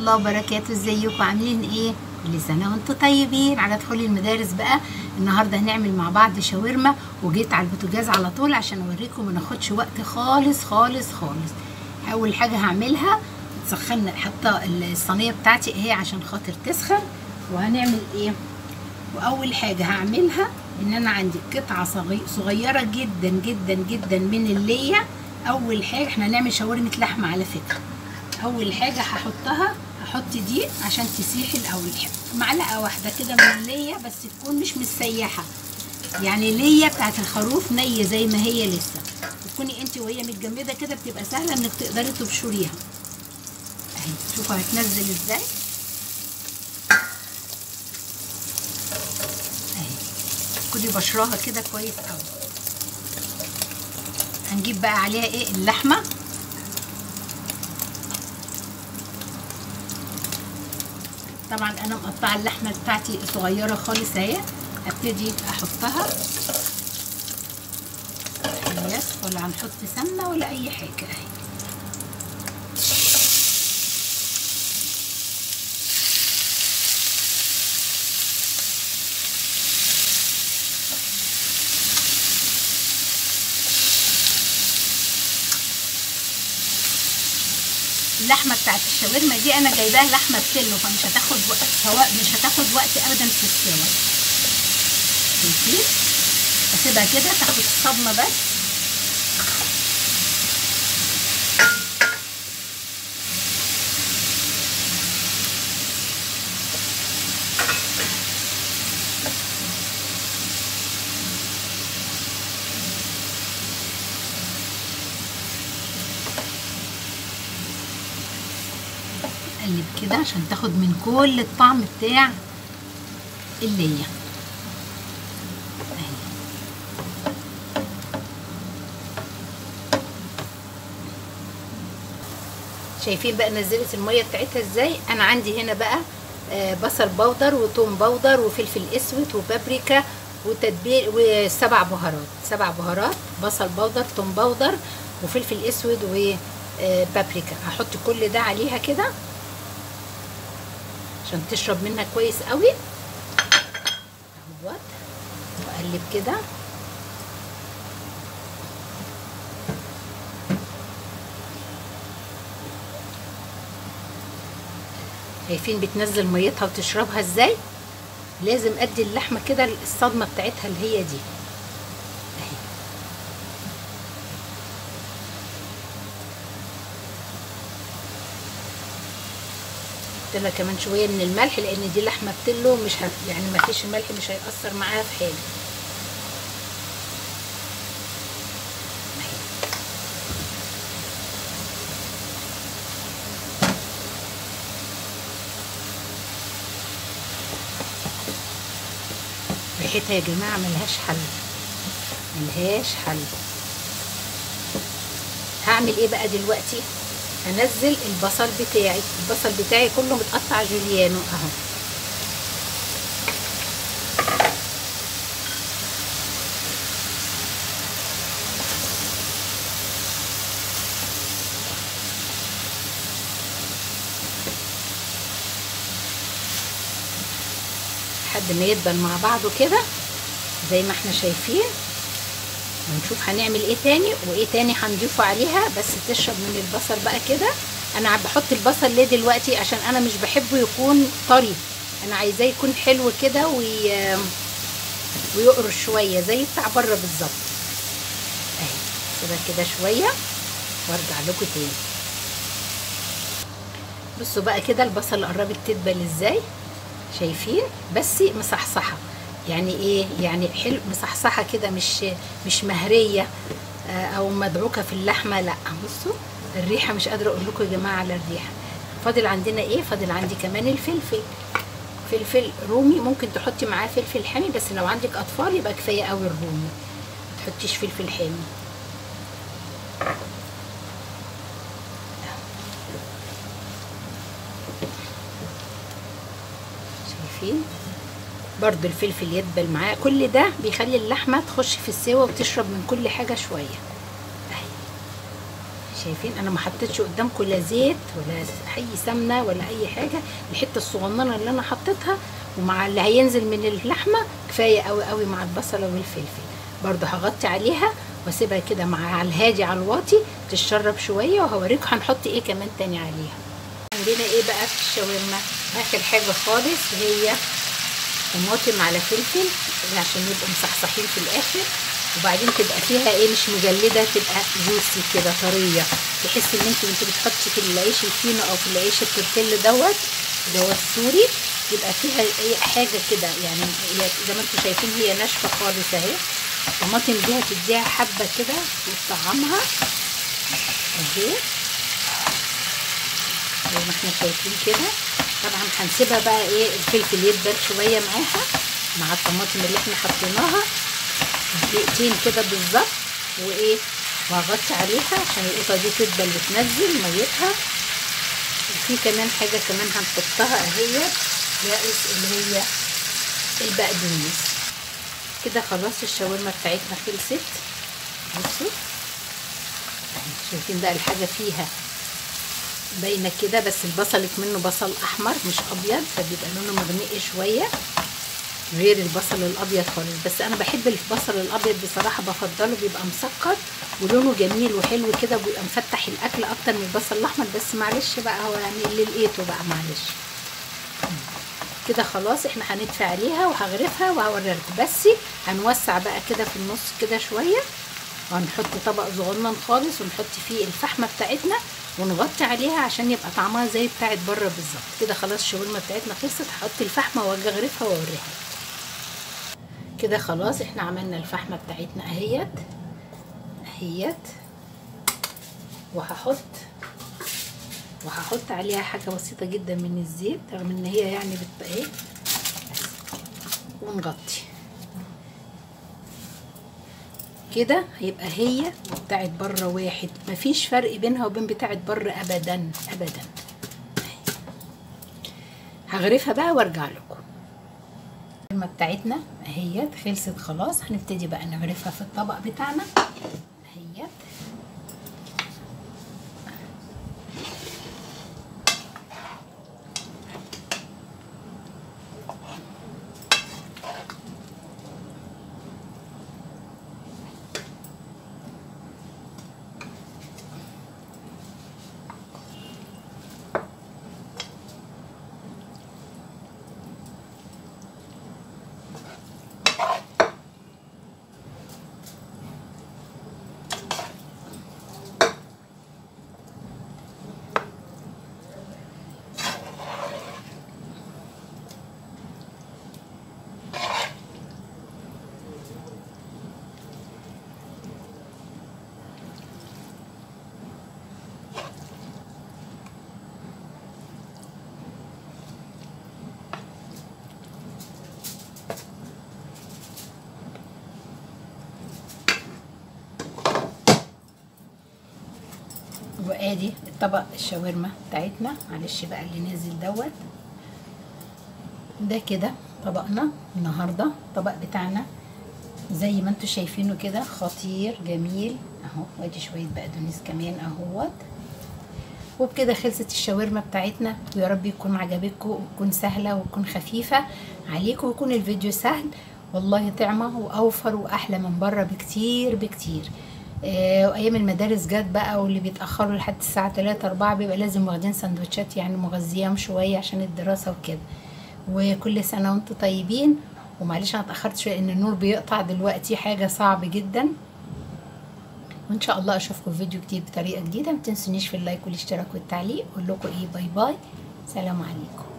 الله وبركاته ازيكم عاملين ايه كل سنه وانتم طيبين على دخول المدارس بقى النهارده هنعمل مع بعض شاورما وجيت على البوتاجاز على طول عشان اوريكم ما ناخدش وقت خالص خالص خالص اول حاجه هعملها سخنا حاطه الصينيه بتاعتي اهي عشان خاطر تسخن وهنعمل ايه واول حاجه هعملها ان انا عندي قطعه صغي- صغيره جدا جدا جدا من الليه اول حاجه احنا هنعمل شاورمه لحمه على فكره اول حاجه هحطها هحط دي عشان تسيح الاول معلقه واحده كده من الليه بس تكون مش مسيحه يعني ليه بتاعت الخروف نيه زي ما هي لسه تكوني انت وهي متجمده كده بتبقى سهله انك تقدري تبشريها اهي شوفوا هتنزل ازاي اهي كوني بشراها كده كويس قوي هنجيب بقى عليها ايه اللحمه طبعا انا مقطعه اللحمه بتاعتي صغيره خالص اهي هبتدي احطها بس ولا هنحط سمنه ولا اي حاجه اهي اللحمه بتاعت الشاورما دي انا جايباها لحمه بتلو فمش هتاخد وقت سواء مش هتاخد وقت ابدا في السوا شايفين اسيبها كده تاخد الصدمه بس اقلب كده عشان تاخد من كل الطعم بتاع الليه أهي. شايفين بقى نزلت الميه بتاعتها ازاي انا عندي هنا بقى آه، بصل بودر وتوم بودر وفلفل اسود وبابريكا وتتبيل وسبع بهارات سبع بهارات بصل بودر توم بودر وفلفل اسود وبابريكا هحط كل ده عليها كده عشان تشرب منها كويس قوي اهوت واقلب كده شايفين بتنزل ميتها وتشربها ازاي لازم ادي اللحمه كده الصدمه بتاعتها اللي هي دي اهي قلت لها كمان شويه من الملح لان دي لحمه بتلو مش هت يعني ما فيش الملح مش هيأثر معاها في حاجه ريحتها يا جماعه ملهاش حل ملهاش حل هعمل ايه بقى دلوقتي هنزل البصل بتاعي البصل بتاعي كله متقطع جوليانو اهو لحد ما يدبل مع بعضه كده زي ما احنا شايفين ونشوف هنعمل ايه تاني وايه تاني هنضيفه عليها بس تشرب من البصل بقى كده انا بحط البصل ليه دلوقتي عشان انا مش بحبه يكون طري انا عايزاه يكون حلو كده وي... ويقرش شويه زي بتاع بره بالظبط اهي سيبها كده شويه وارجع لكم تاني بصوا بقى كده البصل قربت تدبل ازاي شايفين بس مصحصحه يعني ايه يعني حلو مصحصحه كده مش مش مهريه آه، او مدعوكه في اللحمه لا بصوا الريحه مش قادره اقول لكم يا جماعه على الريحه فاضل عندنا ايه فاضل عندي كمان الفلفل فلفل رومي ممكن تحطي معاه فلفل حامي بس لو عندك اطفال يبقى كفايه قوي الرومي ما تحطيش فلفل حامي شايفين برضو الفلفل يدبل معاه كل ده بيخلي اللحمه تخش في السوا وتشرب من كل حاجه شويه اهي شايفين انا ما حطيتش قدامكم لا زيت ولا اي سمنه ولا اي حاجه الحته الصغننه اللي انا حطيتها ومع اللي هينزل من اللحمه كفايه قوي قوي مع البصله والفلفل برضو هغطي عليها واسيبها كده مع على الهادي على الواطي تتشرب شويه وهوريكم هنحط ايه كمان تاني عليها عندنا ايه بقى في الشاورما اخر حاجه خالص هي طماطم على فلفل عشان يبقوا مصحصحين في الاخر وبعدين تبقى فيها ايه مش مجلده تبقى جوسي كده طريه تحس ان انت وانت بتحطي في العيش الفينو او في العيش التورتيل دوت اللي هو السوري يبقى فيها ايه حاجه كده يعني زي ما انتم شايفين هي ناشفه خالص اهي الطماطم دي هتديها حبه كده وتطعمها اهي زي ما احنا شايفين كده طبعا هنسيبها بقى ايه الفلفل يدبل شويه معاها مع الطماطم اللي احنا حطيناها دقيقتين كده بالظبط وايه وهغطي عليها عشان القطه دي تدبل وتنزل ميتها وفي كمان حاجه كمان هنحطها اهي يائس اللي هي البقدونس كده خلاص الشاورما بتاعتنا خلصت بصوا شايفين بقى الحاجه فيها باينه كده بس البصل منه بصل احمر مش ابيض فبيبقى لونه مغمق شويه غير البصل الابيض خالص بس انا بحب البصل الابيض بصراحه بفضله بيبقى مسكر ولونه جميل وحلو كده وبيبقى مفتح الاكل اكتر من البصل الاحمر بس معلش بقى هو يعني اللي لقيته بقى معلش كده خلاص احنا هندفي عليها وهغرفها وهوريها لكم بس هنوسع بقى كده في النص كده شويه وهنحط طبق صغنن خالص ونحط فيه الفحمه بتاعتنا ونغطي عليها عشان يبقى طعمها زي بتاعت بره بالظبط كده خلاص الشاورما بتاعتنا خلصت هحط الفحمه واجي اغرفها واوريها كده خلاص احنا عملنا الفحمه بتاعتنا اهيت اهيت وهحط وهحط عليها حاجه بسيطه جدا من الزيت رغم ان هي يعني بت ايه ونغطي كده هيبقى هي بتاعت بره واحد مفيش فرق بينها وبين بتاعت بره ابدا ابدا هغرفها بقى وارجع لكم الكلمه بتاعتنا اهيت خلصت خلاص هنبتدي بقى نغرفها في الطبق بتاعنا اهيت وادي الطبق الشاورما بتاعتنا معلش بقى اللي نازل دوت ده كده طبقنا النهارده الطبق بتاعنا زي ما انتم شايفينه كده خطير جميل اهو وادي شويه بقدونس كمان اهوت وبكده خلصت الشاورما بتاعتنا ويا رب يكون عجبتكم وتكون سهله وتكون خفيفه عليكم ويكون الفيديو سهل والله طعمه واوفر واحلى من بره بكتير بكتير آه وايام المدارس جت بقى واللي بيتاخروا لحد الساعه 3 4 بيبقى لازم واخدين سندوتشات يعني مغذياهم شويه عشان الدراسه وكده وكل سنه وانتم طيبين ومعلش انا اتاخرت شويه ان النور بيقطع دلوقتي حاجه صعب جدا وان شاء الله اشوفكم في فيديو جديد بطريقه جديده ما تنسونيش في اللايك والاشتراك والتعليق اقول لكم ايه باي باي سلام عليكم